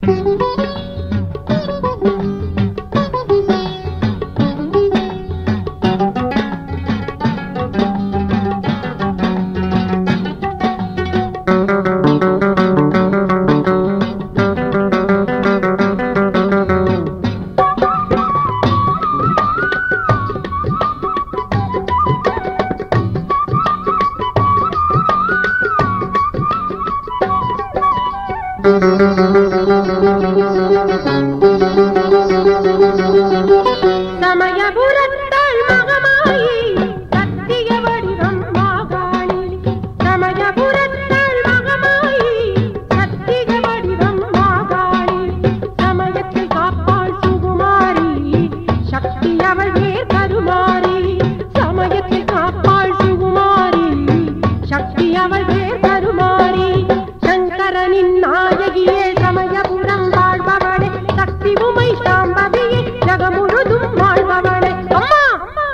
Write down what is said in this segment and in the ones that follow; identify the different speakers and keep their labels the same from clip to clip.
Speaker 1: சமயபுரத்தாள் மகமாயி சத்திய வடிவம் மாகாளி சமயபுரத்தாள் மகமாயி சத்திய வடிவம் மாகாளி சமயத்தை காப்பாள் சுகுமாரி சக்தி அவள் வேர் கருமாரி சமயத்தை காப்பாள் சுகுமாரி சக்தி அவள் வேர் கருமாரி சங்கரனின் நாயகியே சமயபுரம் வாழ்பவளே சக்தி உமை சாம்பவியே ஜகமுழுதும் வாழ்பவளே அம்மா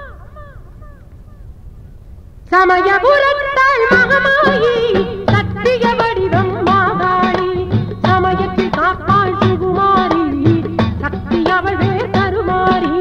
Speaker 1: சமயபுரத்தாள் மகமாயி சத்திய வடிவம் மாகாளி சமயத்தில் காப்பாள் சுகுமாரி சக்தி அவள் வேர் கருமாரி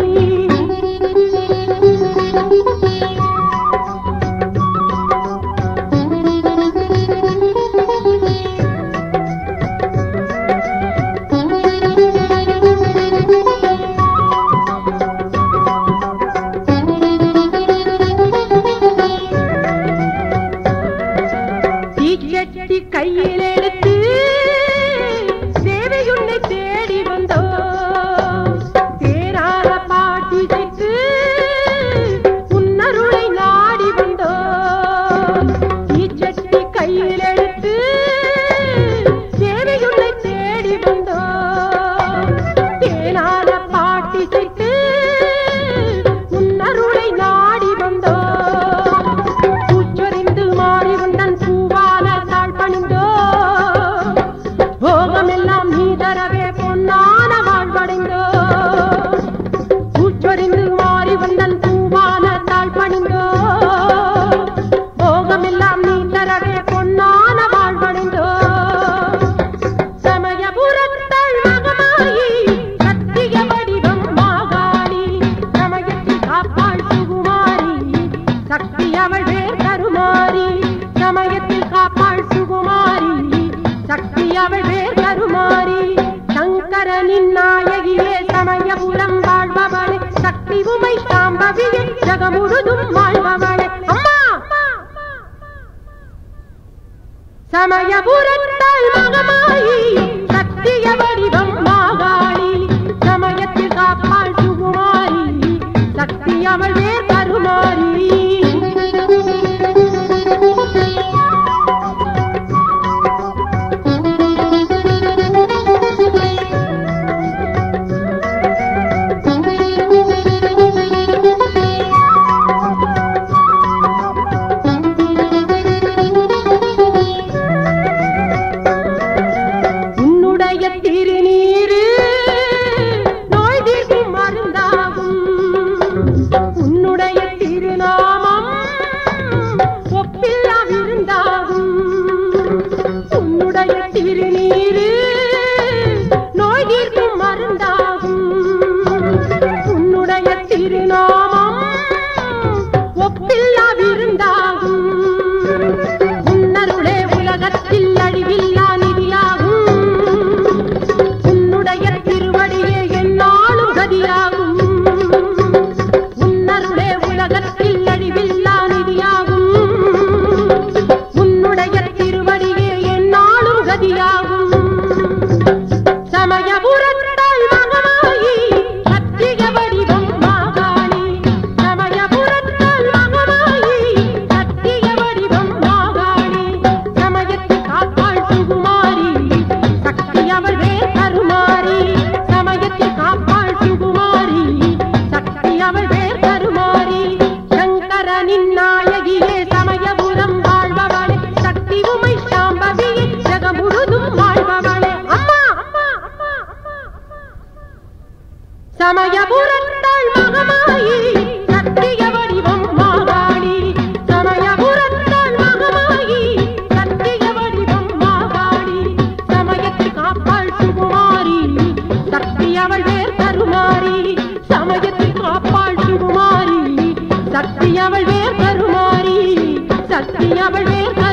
Speaker 1: தீச்சட்டி கையில் எடுத்து தேவையுன்னை தேடி வந்தோம் தேராத பாட்டி வைத்து உன்னருளை நாடி வந்தோம் தீச்சட்டி கையில் எடுத்து தேவையுன்னை தேடி வந்தோம் தேனாத பாட்டி வைத்து உன்னருளை நாடி வந்தோம் பூச்சொரிந்து மாறி வந்தன் பூவால தாழ் பணிந்தோ போகமெல்லாம் நீ தரவே பொன்னான வாழ்வடைந்தோ பூச்சொரிந்து மாறி வந்தன் பூவால தாழ் பணிந்தோ போகமெல்லாம் நீ தரவே பொன்னான வாழ்வடைந்தோ சமயபுரத்தாள் மகமாயி சத்திய வடிவம் மாகாளி சமயத்தில் காப்பாள் சுகுமாரி சக்தி அவள் வேர் கருமாரி சமயத்தில் காப்பாள் சுகுமாரி சக்தி அவள் வேர் கருமாரி சங்கரனின் நாயகியே சமயபுரம் வாழ்பவளே சக்தி உமை சாம்பவியே ஜகமுழுதும் வாழ்பவளே அம்மா சமயபுரத்தாள் மகமாயி சத்திய வடிவம் மாகாளி சமயத்தில் காப்பாள் சுகுமாரி சக்தி அவள் வேர் கருமாரி உன்னுடைய திருநீரு நோய் தீர்க்கும் மருந்தாகும் உன்னுடைய திருநாமம் ஒப்பில்லா விருந்தாகும் உன்னுடைய திருநீரு நோய் தீர்க்கும் மருந்தாகும் உன்னுடைய திருநாமம் ஒப்பில்லா விருந்தாகும் உன்னருளே உலகத்தில் அழிவில்லா நிதியாகும் சுகுமாரி சக்தி அவள் வேர் கருமாரி சமயத்தை காப்பாள் சுகுமாரி சக்தி அவள் வேர் கருமாரி சக்தி அவள் வேர்